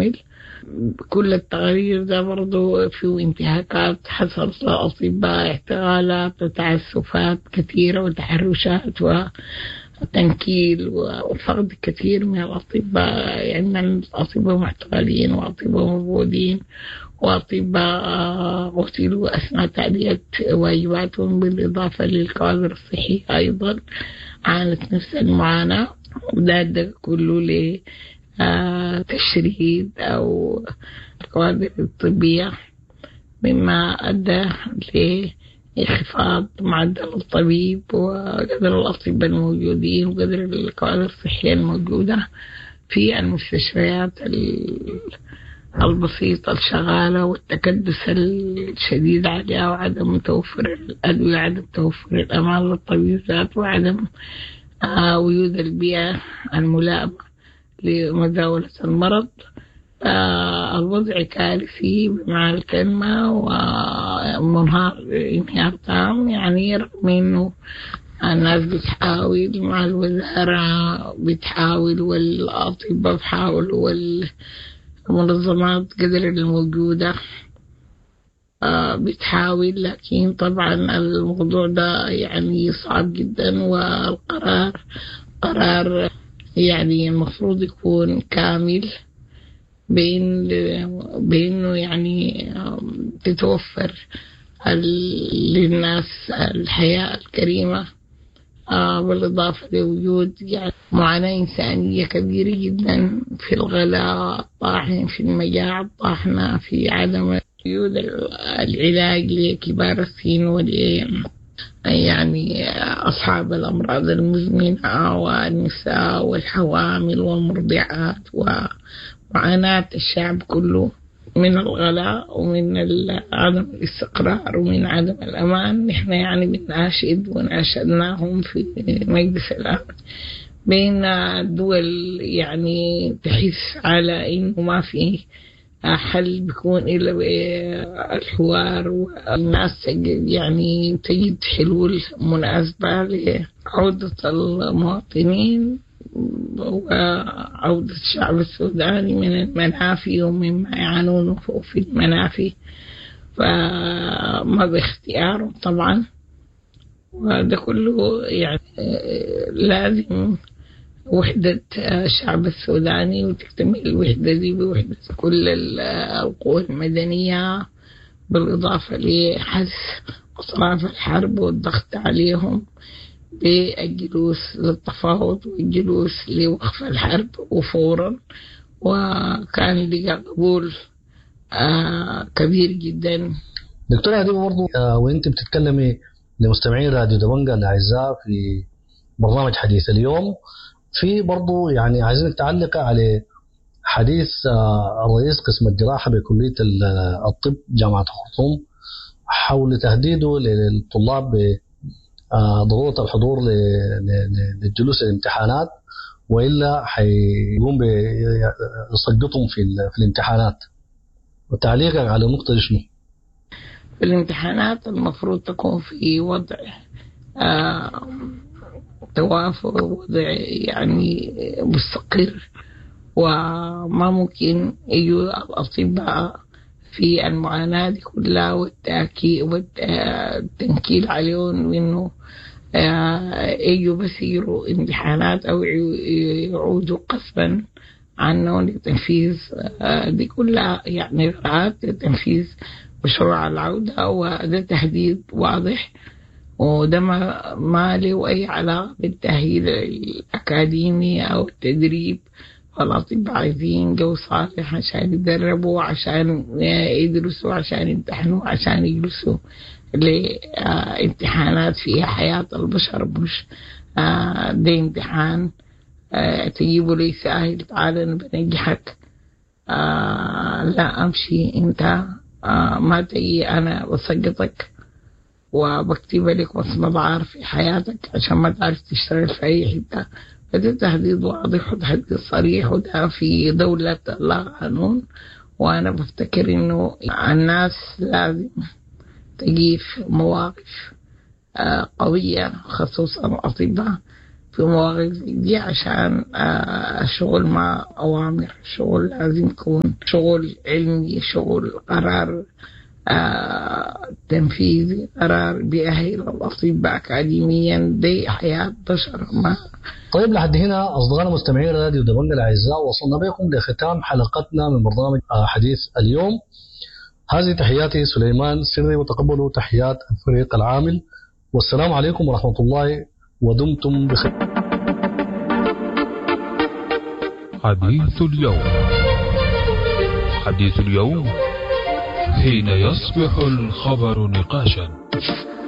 كامل كل التغيير ده برضو فيه انتهاكات حصلت للأطباء احتغالات وتعسفات كثيرة وتحرشات وتنكيل وفقد كثير من الأطباء يعني الأطباء معتقلين وأطباء مبعودين وأطباء قتلوا أثناء تأدية واجباتهم بالإضافة للكوادر الصحية أيضا عانت نفس المعاناة وده كله لتشريد أو الكوادر الطبية مما أدى لانخفاض معدل الطبيب وقدر الأطباء الموجودين وقدر الكوادر الصحية الموجودة في المستشفيات البسيطة الشغالة والتكدس الشديد عليها وعدم توفر الأدوية وعدم توفر الأمان للطبيب ذاته وعدم آه وجود البيئة الملائمة لمزاولة المرض آه الوضع كارثي بمعنى الكلمة ومنهار انهيار تام يعني رغم انه الناس بتحاول مع الوزارة بتحاول والأطباء بحاولوا والمنظمات قدر الموجودة آه بتحاول لكن طبعا الموضوع ده يعني صعب جدا والقرار قرار يعني المفروض يكون كامل بين بأنه يعني تتوفر للناس الحياة الكريمة بالإضافة لوجود يعني معاناة إنسانية كبيرة جدا في الغلاء الطاحن في المجاعة الطاحنة في عدم وجود العلاج لكبار السن ول يعني أصحاب الأمراض المزمنة والنساء والحوامل والمرضعات ومعاناة الشعب كله من الغلاء ومن عدم الاستقرار ومن عدم الأمان نحن يعني بنناشد وناشدناهم في مجلس الأمن بين الدول يعني تحس على إنه ما في حل بيكون إلا بالحوار والناس يعني تجد حلول مناسبة لعودة المواطنين وعودة الشعب السوداني من المنافي ومما يعانونه في المنافي فما باختيارهم طبعا وهذا كله يعني لازم وحدة الشعب السوداني وتكتمل الوحدة دي بوحدة كل القوى المدنية بالإضافة لحث أطراف الحرب والضغط عليهم بالجلوس للتفاوض والجلوس لوقف الحرب وفورا وكان لقى قبول آه كبير جدا دكتورة هذه برضو آه وانت بتتكلمي لمستمعين راديو دبنجا الاعزاء في برنامج حديث اليوم في برضو يعني عايزينك تعلق على حديث آه الرئيس قسم الجراحة بكلية الطب جامعة الخرطوم حول تهديده للطلاب ضرورة الحضور للجلوس الامتحانات وإلا حيقوم بيسقطهم في, في الامتحانات وتعليقك على النقطة دي شنو؟ في الامتحانات المفروض تكون في وضع آه توافق وضع يعني مستقر وما ممكن يجوا الأطباء في المعاناة دي كلها والتأكيد والتنكيل عليهم إنه يجوا بس يجروا امتحانات أو يعودوا قصبا عنهم لتنفيذ دي كلها يعني إجراءات لتنفيذ مشروع العودة وده تهديد واضح وده ما, ما له أي علاقة بالتأهيل الأكاديمي أو التدريب فالأطباء عايزين جو صالح عشان يتدربوا عشان يدرسوا عشان يمتحنوا عشان يجلسوا لامتحانات فيها حياة البشر مش ده امتحان تجيبه لي سهل تعال بنجحك لا أمشي أنت ما تجي أنا بسقطك وبكتب لك وصمة عار في حياتك عشان ما تعرف تشتغل في أي حتة فده تهديد واضح وتهديد صريح وده في دولة لا قانون وأنا بفتكر إنه الناس لازم تجي في مواقف قوية خصوصا الأطباء في مواقف زي دي عشان آه، الشغل مع أوامر شغل لازم يكون شغل علمي شغل قرار آه، تنفيذي قرار بيأهل الأطباء أكاديميا دي حياة بشر ما طيب لحد هنا أصدقائنا مستمعين راديو دبنج الأعزاء وصلنا بكم لختام حلقتنا من برنامج آه، حديث اليوم هذه تحياتي سليمان سري وتقبلوا تحيات الفريق العامل والسلام عليكم ورحمة الله ودمتم بخير حديث اليوم حديث اليوم حين يصبح الخبر نقاشا